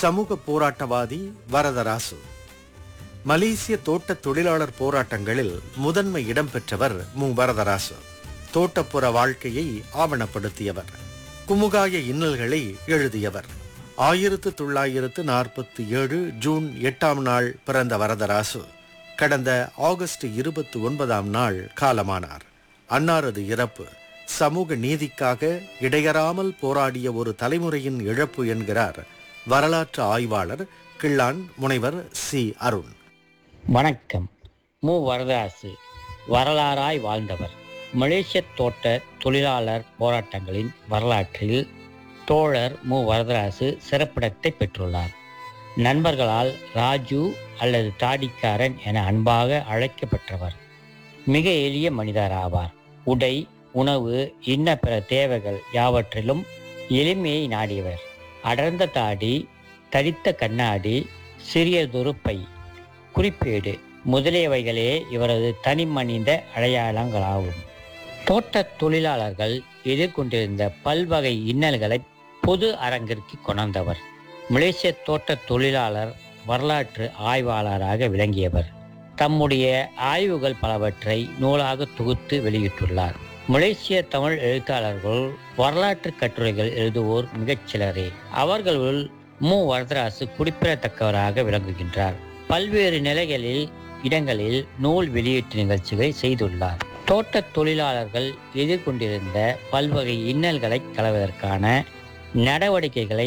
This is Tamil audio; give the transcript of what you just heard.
சமூக போராட்டவாதி வரதராசு மலேசிய தோட்ட தொழிலாளர் போராட்டங்களில் முதன்மை இடம் பெற்றவர் மு வரதராசு தோட்டப்புற வாழ்க்கையை ஆவணப்படுத்தியவர் குமுகாய இன்னல்களை எழுதியவர் ஆயிரத்து தொள்ளாயிரத்து நாற்பத்தி ஏழு ஜூன் எட்டாம் நாள் பிறந்த வரதராசு கடந்த ஆகஸ்ட் இருபத்தி ஒன்பதாம் நாள் காலமானார் அன்னாரது இறப்பு சமூக நீதிக்காக இடையறாமல் போராடிய ஒரு தலைமுறையின் இழப்பு என்கிறார் வரலாற்று ஆய்வாளர் கிள்ளான் முனைவர் சி அருண் வணக்கம் மு வரதராசு வரலாறாய் வாழ்ந்தவர் மலேசிய தோட்ட தொழிலாளர் போராட்டங்களின் வரலாற்றில் தோழர் மு வரதராசு சிறப்பிடத்தை பெற்றுள்ளார் நண்பர்களால் ராஜு அல்லது தாடிக்காரன் என அன்பாக அழைக்கப்பட்டவர் மிக எளிய மனிதர் ஆவார் உடை உணவு இன்ன பிற தேவைகள் யாவற்றிலும் எளிமையை நாடியவர் அடர்ந்த தாடி தடித்த கண்ணாடி சிறியதொரு பை குறிப்பேடு முதலியவைகளே இவரது தனிமனித அடையாளங்களாகும் தோட்டத் தொழிலாளர்கள் எதிர்கொண்டிருந்த பல்வகை இன்னல்களை பொது அரங்கிற்கு கொணர்ந்தவர் மலேசிய தோட்டத் தொழிலாளர் வரலாற்று ஆய்வாளராக விளங்கியவர் தம்முடைய ஆய்வுகள் பலவற்றை நூலாக தொகுத்து வெளியிட்டுள்ளார் மலேசிய தமிழ் எழுத்தாளர்கள் வரலாற்று கட்டுரைகள் எழுதுவோர் மிகச் சிலரே அவர்களுள் மு வரதராசு குறிப்பிடத்தக்கவராக விளங்குகின்றார் பல்வேறு நிலைகளில் இடங்களில் நூல் வெளியீட்டு நிகழ்ச்சிகளை செய்துள்ளார் தோட்டத் தொழிலாளர்கள் எதிர்கொண்டிருந்த பல்வகை இன்னல்களை களைவதற்கான நடவடிக்கைகளை